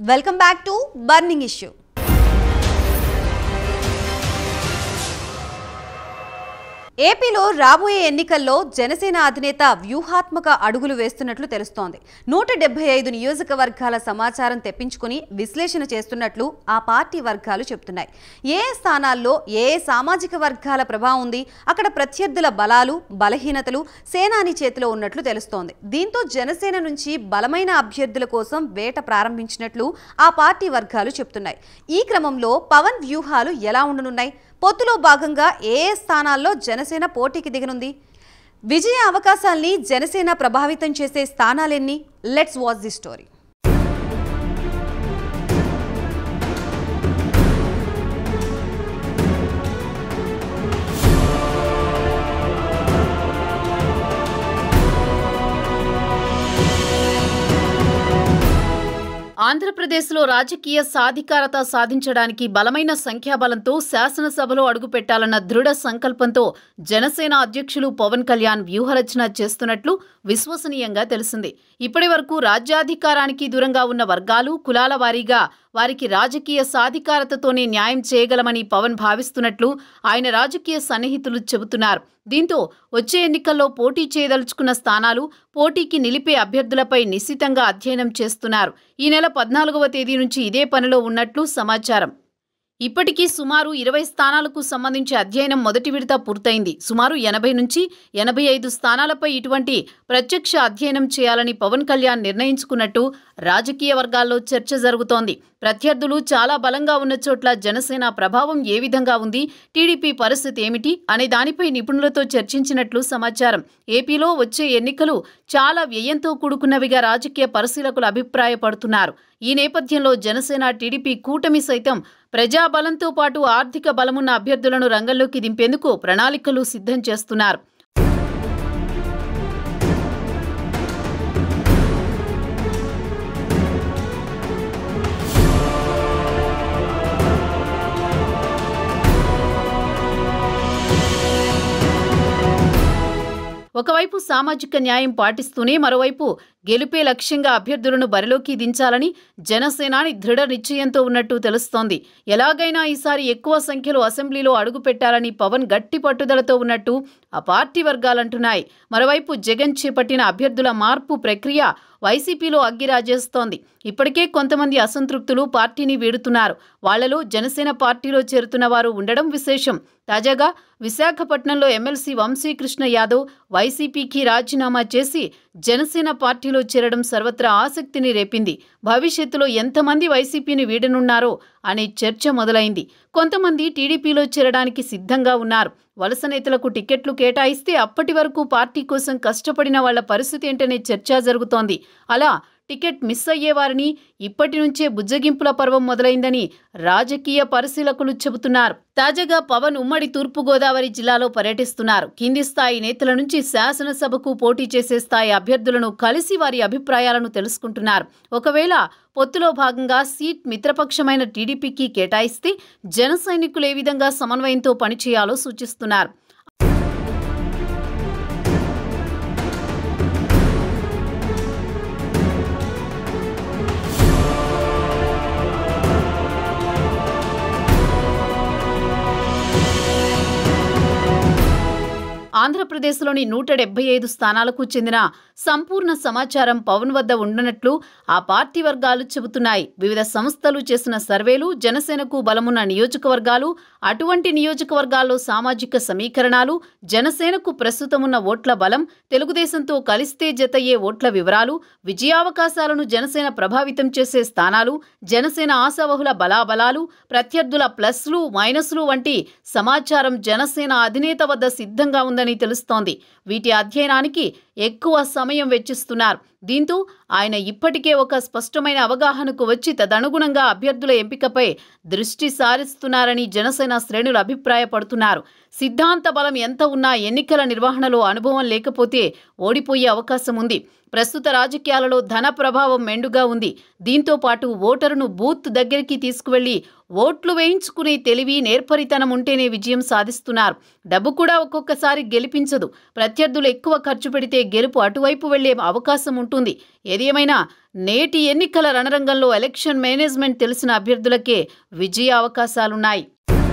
welcome back to burning issue ఏపీలో రాబోయే ఎన్నికల్లో జనసేన అధినేత వ్యూహాత్మక అడుగులు వేస్తున్నట్లు తెలుస్తోంది నూట డెబ్బై ఐదు నియోజకవర్గాల సమాచారం తెప్పించుకుని విశ్లేషణ చేస్తున్నట్లు ఆ పార్టీ వర్గాలు చెబుతున్నాయి ఏ ఏ స్థానాల్లో ఏ ఏ సామాజిక వర్గాల ప్రభావం ఉంది అక్కడ ప్రత్యర్థుల బలాలు బలహీనతలు సేనాని చేతిలో ఉన్నట్లు తెలుస్తోంది దీంతో జనసేన నుంచి బలమైన అభ్యర్థుల కోసం వేట ప్రారంభించినట్లు ఆ పార్టీ వర్గాలు చెబుతున్నాయి ఈ క్రమంలో పవన్ వ్యూహాలు ఎలా ఉండనున్నాయి పొత్తులో భాగంగా ఏ ఏ స్థానాల్లో జనసేన పోటీకి దిగనుంది విజయ అవకాశాల్ని జనసేన ప్రభావితం చేసే స్థానాలెన్ని లెట్స్ వాచ్ ది స్టోరీ ఆంధ్రప్రదేశ్లో రాజకీయ సాధికారత సాధించడానికి బలమైన సంఖ్యాబలంతో శాసనసభలో అడుగుపెట్టాలన్న దృఢ సంకల్పంతో జనసేన అధ్యక్షులు పవన్ కళ్యాణ్ వ్యూహరచన చేస్తున్నట్లు విశ్వసనీయంగా తెలిసింది ఇప్పటి వరకు రాజ్యాధికారానికి దూరంగా ఉన్న వర్గాలు కులాల వారీగా వారికి రాజకీయ సాధికారతతోనే న్యాయం చేయగలమని పవన్ భావిస్తున్నట్లు ఆయన రాజకీయ సన్నిహితులు చెబుతున్నారు దీంతో వచ్చే ఎన్నికల్లో పోటీ చేయదలుచుకున్న స్థానాలు పోటీకి నిలిపే అభ్యర్థులపై నిశితంగా అధ్యయనం చేస్తున్నారు ఈ నెల పద్నాలుగవ తేదీ నుంచి ఇదే పనిలో ఉన్నట్లు సమాచారం ఇప్పటికీ సుమారు ఇరవై స్థానాలకు సంబంధించి అధ్యయనం మొదటి విడత పూర్తయింది సుమారు ఎనభై నుంచి ఎనభై ఐదు స్థానాలపై ఇటువంటి ప్రత్యక్ష అధ్యయనం చేయాలని పవన్ కళ్యాణ్ నిర్ణయించుకున్నట్టు రాజకీయ వర్గాల్లో చర్చ జరుగుతోంది ప్రత్యర్థులు చాలా బలంగా ఉన్న చోట్ల జనసేన ప్రభావం ఏ విధంగా ఉంది టీడీపీ పరిస్థితి ఏమిటి అనే దానిపై నిపుణులతో చర్చించినట్లు సమాచారం ఏపీలో వచ్చే ఎన్నికలు చాలా వ్యయంతో కూడుకున్నవిగా రాజకీయ పరిశీలకులు అభిప్రాయపడుతున్నారు ఈ నేపథ్యంలో జనసేన టీడీపీ కూటమి సైతం ప్రజాబలంతో పాటు ఆర్థిక బలమున్న అభ్యర్థులను రంగంలోకి దింపేందుకు ప్రణాళికలు సిద్ధం చేస్తున్నారు ఒకవైపు సామాజిక న్యాయం పాటిస్తూనే మరోవైపు గెలుపే లక్ష్యంగా అభ్యర్థులను బరిలోకి దించాలని జనసేనాని దృఢ నిశ్చయంతో ఉన్నట్టు తెలుస్తోంది ఎలాగైనా ఈసారి ఎక్కువ సంఖ్యలో అసెంబ్లీలో అడుగుపెట్టాలని పవన్ గట్టి పట్టుదలతో ఉన్నట్టు ఆ పార్టీ వర్గాలంటున్నాయి మరోవైపు జగన్ చేపట్టిన అభ్యర్థుల మార్పు ప్రక్రియ వైసీపీలో అగ్గిరాజేస్తోంది ఇప్పటికే కొంతమంది అసంతృప్తులు పార్టీని వీడుతున్నారు వాళ్లలో జనసేన పార్టీలో చేరుతున్న వారు ఉండడం విశేషం తాజాగా విశాఖపట్నంలో ఎమ్మెల్సీ వంశీకృష్ణ యాదవ్ వైసీపీకి రాజీనామా చేసి జనసేన పార్టీలో చేరడం సర్వత్రా ఆసక్తిని రేపింది భవిష్యత్తులో ఎంతమంది వైసీపీని వీడనున్నారో అనే చర్చ మొదలైంది కొంతమంది టీడీపీలో చేరడానికి సిద్ధంగా ఉన్నారు వలస నేతలకు టికెట్లు కేటాయిస్తే అప్పటి వరకు పార్టీ కోసం కష్టపడిన వాళ్ల పరిస్థితి ఏంటనే చర్చ జరుగుతోంది అలా టికెట్ మిస్ అయ్యేవారిని ఇప్పటి నుంచే బుజ్జగింపుల పర్వం మొదలైందని రాజకీయ పరిశీలకులు చెబుతున్నారు తాజాగా పవన్ ఉమ్మడి తూర్పుగోదావరి జిల్లాలో పర్యటిస్తున్నారు కింది స్థాయి నేతల నుంచి శాసనసభకు పోటీ చేసే స్థాయి అభ్యర్థులను కలిసి వారి అభిప్రాయాలను తెలుసుకుంటున్నారు ఒకవేళ పొత్తులో భాగంగా సీట్ మిత్రపక్షమైన టీడీపీకి కేటాయిస్తే జన సైనికులు ఏ విధంగా సమన్వయంతో పనిచేయాలో సూచిస్తున్నారు ఆంధ్రప్రదేశ్లోని నూట డెబ్బై ఐదు స్థానాలకు చెందిన సంపూర్ణ సమాచారం పవన్ వద్ద ఉండనట్లు ఆ పార్టీ వర్గాలు చెబుతున్నాయి వివిధ సంస్థలు చేసిన సర్వేలు జనసేనకు బలమున్న నియోజకవర్గాలు అటువంటి నియోజకవర్గాల్లో సామాజిక సమీకరణాలు జనసేనకు ప్రస్తుతమున్న ఓట్ల బలం తెలుగుదేశంతో కలిస్తే జతయ్యే ఓట్ల వివరాలు విజయావకాశాలను జనసేన ప్రభావితం చేసే స్థానాలు జనసేన ఆశావహుల బలాబలాలు ప్రత్యర్థుల ప్లస్లు మైనస్లు వంటి సమాచారం జనసేన అధినేత వద్ద సిద్ధంగా ఉందని తెలుస్తోంది వీటి అధ్యయనానికి ఎక్కువ సమయం వెచ్చిస్తున్నారు దీంతో ఆయన ఇప్పటికే ఒక స్పష్టమైన అవగాహనకు వచ్చి తదనుగుణంగా అభ్యర్థుల ఎంపికపై దృష్టి సారిస్తున్నారని జనసేన శ్రేణులు అభిప్రాయపడుతున్నారు సిద్ధాంత బలం ఎంత ఉన్నా ఎన్నికల నిర్వహణలో అనుభవం లేకపోతే ఓడిపోయే అవకాశం ఉంది ప్రస్తుత రాజకీయాలలో ధన ప్రభావం మెండుగా ఉంది దీంతో పాటు ఓటరును బూత్ దగ్గరికి తీసుకువెళ్లి ఓట్లు వేయించుకునే తెలివి నేర్పరితనం ఉంటేనే విజయం సాధిస్తున్నారు డబ్బు కూడా ఒక్కొక్కసారి గెలిపించదు ప్రత్యర్థులు ఎక్కువ ఖర్చు పెడితే గెలుపు అటువైపు వెళ్లే అవకాశం ఉంటుంది ఏదేమైనా నేటి ఎన్నికల రణరంగంలో ఎలక్షన్ మేనేజ్మెంట్ తెలిసిన అభ్యర్థులకే విజయ అవకాశాలున్నాయి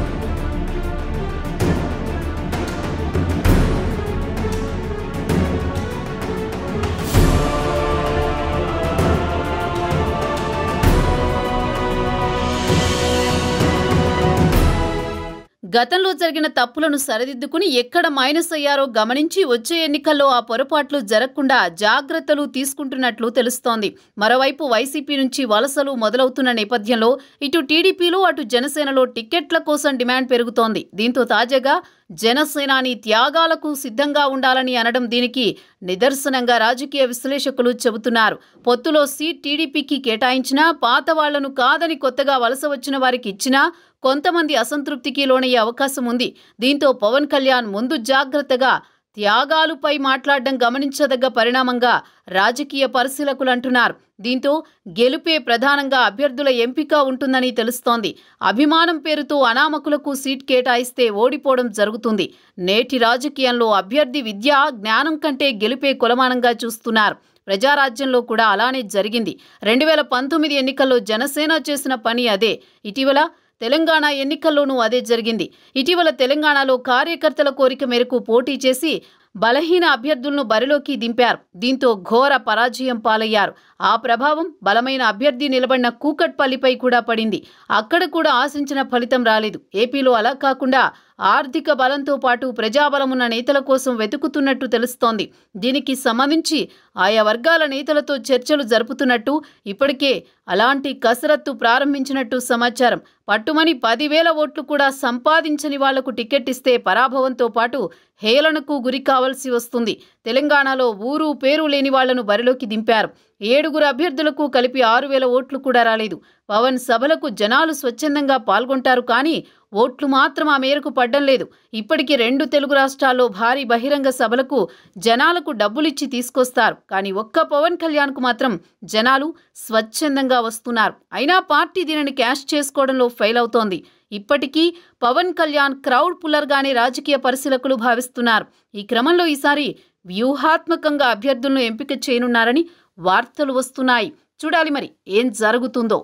గతంలో జరిగిన తప్పులను సరిదిద్దుకుని ఎక్కడ మైనస్ అయ్యారో గమనించి వచ్చే ఎన్నికల్లో ఆ పొరపాట్లు జరగకుండా జాగ్రత్తలు తీసుకుంటున్నట్లు తెలుస్తోంది మరోవైపు వైసీపీ నుంచి వలసలు మొదలవుతున్న నేపథ్యంలో ఇటు టీడీపీలో అటు జనసేనలో టిక్కెట్ల కోసం డిమాండ్ పెరుగుతోంది దీంతో తాజాగా జనసేనాని త్యాగాలకు సిద్ధంగా ఉండాలని అనడం దీనికి నిదర్శనంగా రాజకీయ విశ్లేషకులు చెబుతున్నారు పొత్తులో సీట్ టీడీపీకి కేటాయించినా పాత వాళ్లను కాదని కొత్తగా వలస వచ్చిన వారికి ఇచ్చినా కొంతమంది అసంతృప్తికి లోనయ్యే అవకాశం ఉంది దీంతో పవన్ కళ్యాణ్ ముందు జాగ్రత్తగా త్యాగాలుపై మాట్లాడడం గమనించదగ్గ పరిణామంగా రాజకీయ పరిశీలకులు అంటున్నారు దీంతో గెలుపే ప్రధానంగా అభ్యర్థుల ఎంపిక ఉంటుందని తెలుస్తోంది అభిమానం పేరుతో అనామకులకు సీట్ కేటాయిస్తే ఓడిపోవడం జరుగుతుంది నేటి రాజకీయంలో అభ్యర్థి విద్య జ్ఞానం కంటే గెలుపే కొలమానంగా చూస్తున్నారు ప్రజారాజ్యంలో కూడా అలానే జరిగింది రెండు వేల పంతొమ్మిది ఎన్నికల్లో జనసేన చేసిన పని అదే ఇటీవల తెలంగాణ ఎన్నికల్లోనూ అదే జరిగింది ఇటీవల తెలంగాణలో కార్యకర్తల కోరిక మేరకు పోటీ చేసి బలహీన అభ్యర్థులను బరిలోకి దింపారు దీంతో ఘోర పరాజయం పాలయ్యారు ఆ ప్రభావం బలమైన అభ్యర్థి నిలబడిన కూకట్పల్లిపై కూడా పడింది అక్కడ కూడా ఆశించిన ఫలితం రాలేదు ఏపీలో అలా కాకుండా ఆర్థిక బలంతో పాటు ప్రజాబలం ఉన్న నేతల కోసం వెతుకుతున్నట్టు తెలుస్తోంది దీనికి సంబంధించి ఆయా వర్గాల నేతలతో చర్చలు జరుపుతున్నట్టు ఇప్పటికే అలాంటి కసరత్తు ప్రారంభించినట్టు సమాచారం పట్టుమని పదివేల ఓట్లు కూడా సంపాదించని వాళ్లకు టికెట్ ఇస్తే పరాభవంతో పాటు హేళనకు గురి కావాల్సి వస్తుంది తెలంగాణలో ఊరు పేరు లేని వాళ్లను బరిలోకి దింపారు ఏడుగురు అభ్యర్థులకు కలిపి ఆరు వేల ఓట్లు కూడా రాలేదు పవన్ సభలకు జనాలు స్వచ్ఛందంగా పాల్గొంటారు కానీ ఓట్లు మాత్రం ఆ మేరకు పడ్డం లేదు ఇప్పటికీ రెండు తెలుగు రాష్ట్రాల్లో భారీ బహిరంగ సభలకు జనాలకు డబ్బులిచ్చి తీసుకొస్తారు కానీ ఒక్క పవన్ కళ్యాణ్కు మాత్రం జనాలు స్వచ్ఛందంగా వస్తున్నారు అయినా పార్టీ దీనిని క్యాష్ చేసుకోవడంలో ఫెయిల్ అవుతోంది ఇప్పటికీ పవన్ కళ్యాణ్ క్రౌడ్ పుల్లర్గానే రాజకీయ పరిశీలకులు భావిస్తున్నారు ఈ క్రమంలో ఈసారి వ్యూహాత్మకంగా అభ్యర్థులను ఎంపిక చేయనున్నారని వార్తలు వస్తున్నాయి చూడాలి మరి ఏం జరుగుతుందో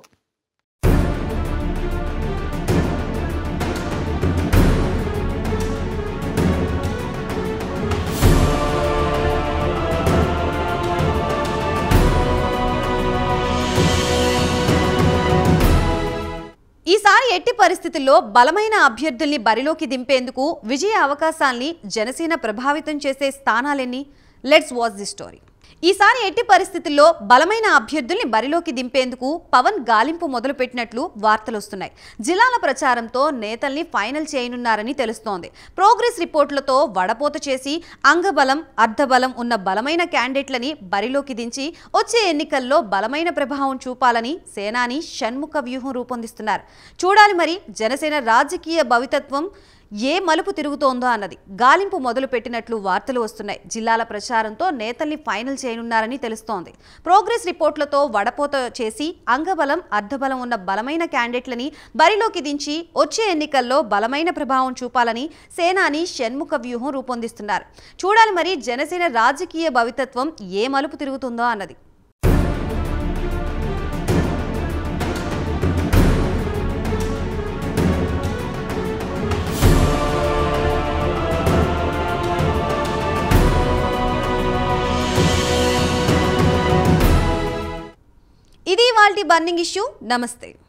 ఈసారి ఎట్టి పరిస్థితుల్లో బలమైన అభ్యర్థుల్ని బరిలోకి దింపేందుకు విజయ అవకాశాల్ని జనసేన ప్రభావితం చేసే స్థానాలెన్ని లెట్స్ వాచ్ ది స్టోరీ ఈసారి ఎట్టి పరిస్థితుల్లో బలమైన అభ్యర్థుల్ని బరిలోకి దింపేందుకు పవన్ గాలింపు మొదలుపెట్టినట్లు వార్తలు వస్తున్నాయి జిల్లాల ప్రచారంతో నేతల్ని ఫైనల్ చేయనున్నారని తెలుస్తోంది ప్రోగ్రెస్ రిపోర్టులతో వడపోత చేసి అంగబలం అర్ధబలం ఉన్న బలమైన క్యాండిడేట్లని బరిలోకి దించి వచ్చే ఎన్నికల్లో బలమైన ప్రభావం చూపాలని సేనాని షణ్ముఖ వ్యూహం రూపొందిస్తున్నారు చూడాలి మరి జనసేన రాజకీయ భవితత్వం ఏ మలుపు తిరుగుతోందో అన్నది గాలింపు మొదలు పెట్టినట్లు వార్తలు వస్తున్నాయి జిల్లాల ప్రచారంతో నేతల్ని ఫైనల్ చేయనున్నారని తెలుస్తోంది ప్రోగ్రెస్ రిపోర్టులతో వడపోత చేసి అంగబలం అర్ధబలం ఉన్న బలమైన క్యాండిడేట్లని బరిలోకి దించి వచ్చే ఎన్నికల్లో బలమైన ప్రభావం చూపాలని సేనాని షణ్ముఖ వ్యూహం రూపొందిస్తున్నారు చూడాలి మరి జనసేన రాజకీయ భవితత్వం ఏ మలుపు తిరుగుతుందో అన్నది ఇది వాళ్ళ బర్నింగ్ ఇష్యూ నమస్తే